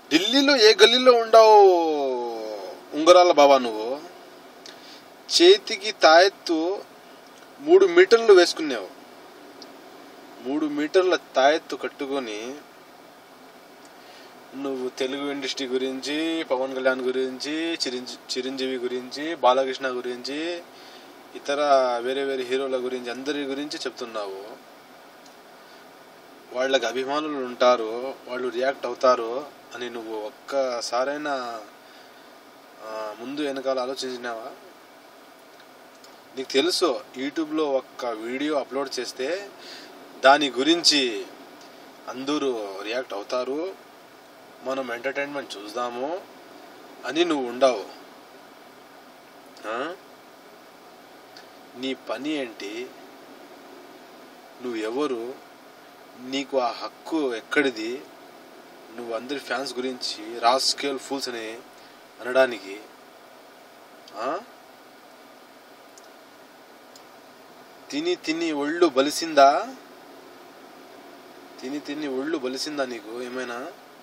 ఢిల్లీలో ఏ గల్లీలో ఉండవు ఉంగరాల బాబా నువ్వు చేతికి తాయెత్తు మూడు మీటర్లు వేసుకున్నావు మూడు మీటర్ల తాయెత్తు కట్టుకొని నువ్వు తెలుగు ఇండస్ట్రీ గురించి పవన్ కళ్యాణ్ గురించి చిరంజీ చిరంజీవి గురించి బాలకృష్ణ గురించి ఇతర వేరే వేరే హీరోల గురించి అందరి గురించి చెప్తున్నావు వాళ్ళకి అభిమానులు ఉంటారు వాళ్ళు రియాక్ట్ అవుతారు అని నువ్వు ఒక్కసారైనా ఆ, ముందు వెనకాల ఆలోచించినావా నీకు తెలుసు యూట్యూబ్లో ఒక్క వీడియో అప్లోడ్ చేస్తే దాని గురించి అందరూ రియాక్ట్ అవుతారు మనం ఎంటర్టైన్మెంట్ చూద్దాము అని నువ్వు ఉండవు ఆ? నీ పని ఏంటి నువ్వు ఎవరు నీకు ఆ హక్కు ఎక్కడిది నువ్వు అందరి ఫ్యాన్స్ గురించి రాస్ స్కేల్ ఫూల్స్ అని అనడానికి ఆ? తిని తిని ఒళ్ళు బలిసిందా తిని తిని ఒళ్ళు బలిసిందా నీకు ఏమైనా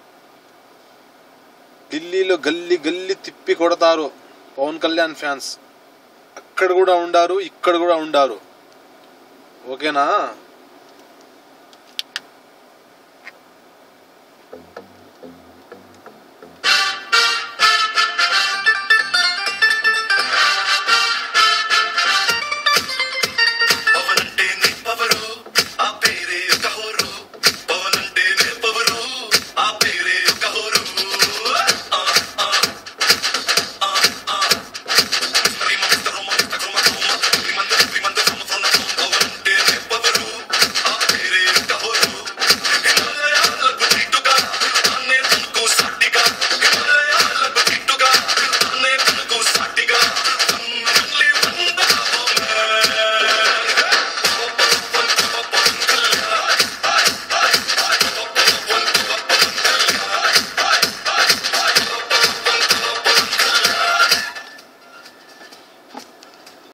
ఢిల్లీలో గల్లీ గల్లీ తిప్పి కొడతారు పవన్ కళ్యాణ్ ఫ్యాన్స్ అక్కడ కూడా ఉండారు ఇక్కడ కూడా ఉండారు ఓకేనా